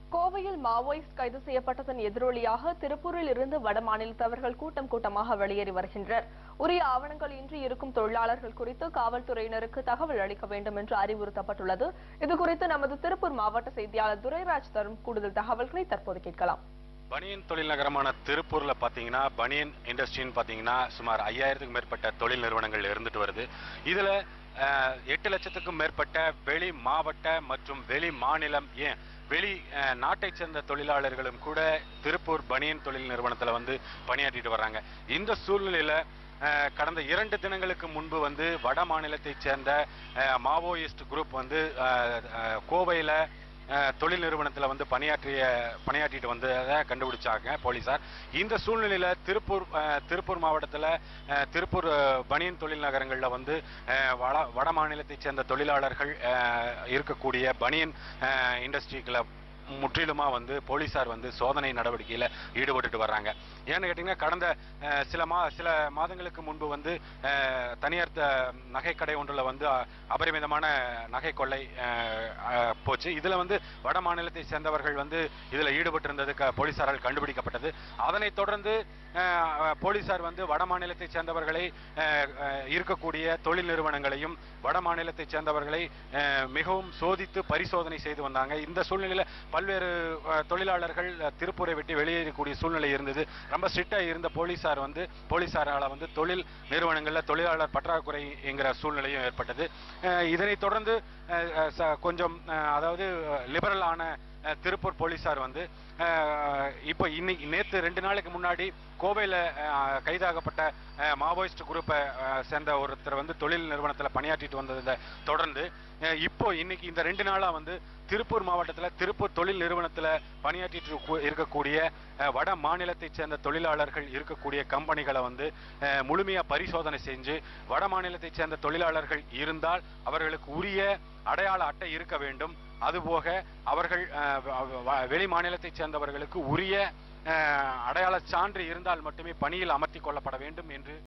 கோவையில் மாவோயிஸ்ட் கைது செய்யப்பட்டதன் எதிரொலியாக திருப்பூரில் இருந்து வடமாநிலத்தவர்கள் கூட்டம் கூட்டமாக வெளியேறி வருகின்றனர் உரிய ஆவணங்கள் இன்றி இருக்கும் தொழிலாளர்கள் குறித்து காவல்துறையினருக்கு தகவல் அளிக்க வேண்டும் என்று அறிவுறுத்தப்பட்டுள்ளது இதுகுறித்து நமது திருப்பூர் மாவட்ட செய்தியாளர் துரைராஜ் தரும் கூடுதல் தகவல்களை தற்போது கேட்கலாம் பனியன் தொழில் நகரமான திருப்பூர்ல பாத்தீங்கன்னா பனியன் இண்டஸ்ட்ரின்னு பாத்தீங்கன்னா சுமார் ஐயாயிரத்துக்கும் மேற்பட்ட தொழில் நிறுவனங்கள் இருந்துட்டு வருது இதுல அஹ், எட்டு லட்சத்துக்கும் மேற்பட்ட வெளி மாவட்ட மற்றும் வெளி மாநிலம் ஏன் வெளி அஹ், நாட்டைச் சேர்ந்த தொழிலாளர்களும் கூட திருப்பூர் பனியன் தொழில் நிறுவனத்துல வந்து பணியாற்றிட்டு வர்றாங்க இந்த சூழ்நிலையில அஹ், கடந்த இரண்டு தினங்களுக்கு முன்பு வந்து வட மாநிலத்தைச் சேர்ந்த அஹ், மாவோயிஸ்ட் குரூப் வந்து அஹ், அஹ், கோவையில அஹ், தொழில் நிறுவனத்துல வந்து பணியாற்றிய பணியாற்றிட்டு வந்ததை கண்டுபிடிச்சாங்க போலீசார் இந்த சூழ்நிலையில திருப்பூர் அஹ், திருப்பூர் மாவட்டத்துல அஹ், திருப்பூர் அஹ், பனியன் தொழில் நகரங்கள்ல வந்து அஹ், வட வட மாநிலத்தைச் சேர்ந்த தொழிலாளர்கள் அஹ், இருக்கக்கூடிய பனியன் இண்டஸ்ட்ரிகளை முற்றிலுமா வந்து போலீசார் வந்து சோதனை நடவடிக்கையில ஈடுபட்டுட்டு வர்றாங்க ஏன்னு கேட்டீங்கன்னா கடந்த அஹ், சில மா சில மாதங்களுக்கு முன்பு வந்து அஹ், தனியார் த- நகைக்கடை ஒன்றில் வந்து அ- அபரிமிதமான நகை கொள்ளை அஹ், அஹ், போச்சு இதுல வந்து வட மாநிலத்தை சேர்ந்தவர்கள் வந்து இதுல ஈடுபட்டிருந்தது க- போலீசாரால் கண்டுபிடிக்கப்பட்டது அதனைத் தொடர்ந்து அஹ், அஹ், போலீசார் வந்து வட மாநிலத்தை சேர்ந்தவர்களை அஹ், அஹ், இருக்கக்கூடிய தொழில் நிறுவனங்களையும் வட மாநிலத்தை சேர்ந்தவர்களை அஹ், மிகவும் சோதித்து பரிசோதனை செய்து வந்தாங்க இந்த சூழ்நிலையில பல்வேறு அஹ், தொழிலாளர்கள் அஹ், திருப்பூரை விட்டு வெளியேறக்கூடிய சூழ்நிலை இருந்தது ரொம்ப ஸ்ட்ரிக்டா இருந்த போலீசார் வந்து போலீசாரால வந்து தொழில் நிறுவனங்கள்ல தொழிலாளர் பற்றாக்குறை என்கிற சூழ்நிலையும் ஏற்பட்டது அஹ், இதனைத் தொடர்ந்து அஹ், அஹ், ச- கொஞ்சம் அஹ், அதாவது லிபரலான அஹ், திருப்பூர் போலீசார் வந்து அஹ், இப்போ இன்னைக்கு நேத்து ரெண்டு நாளைக்கு முன்னாடி கோவையில அஹ், கைதாகப்பட்ட அஹ், மாவோயிஸ்ட் குரூப்பை அஹ், சேர்ந்த ஒருத்தர் வந்து தொழில் நிறுவனத்துல பணியாற்றிட்டு வந்ததை தொடர்ந்து அஹ், இப்போ இன்னைக்கு இந்த ரெண்டு நாளா வந்து திருப்பூர் மாவட்டத்துல திருப்பூர் தொழில் நிறுவனத்துல பணியாற்றிட்டு இருக்க- இருக்கக்கூடிய அஹ், வட மாநிலத்தைச் சேர்ந்த தொழிலாளர்கள் இருக்கக்கூடிய கம்பெனிகளை வந்து அஹ், முழுமையா பரிசோதனை செஞ்சு வட மாநிலத்தைச் சேர்ந்த தொழிலாளர்கள் இருந்தால் அவர்களுக்கு உரிய அடையாள அட்டை இருக்க வேண்டும் அதுபோக அவர்கள் அஹ், வ- வ- வெளி மாநிலத்தைச் சேர்ந்தவர்களுக்கு உரிய அஹ், அடையாள சான்று இருந்தால் மட்டுமே பணியில் அமர்த்திக் கொள்ளப்பட வேண்டும் என்று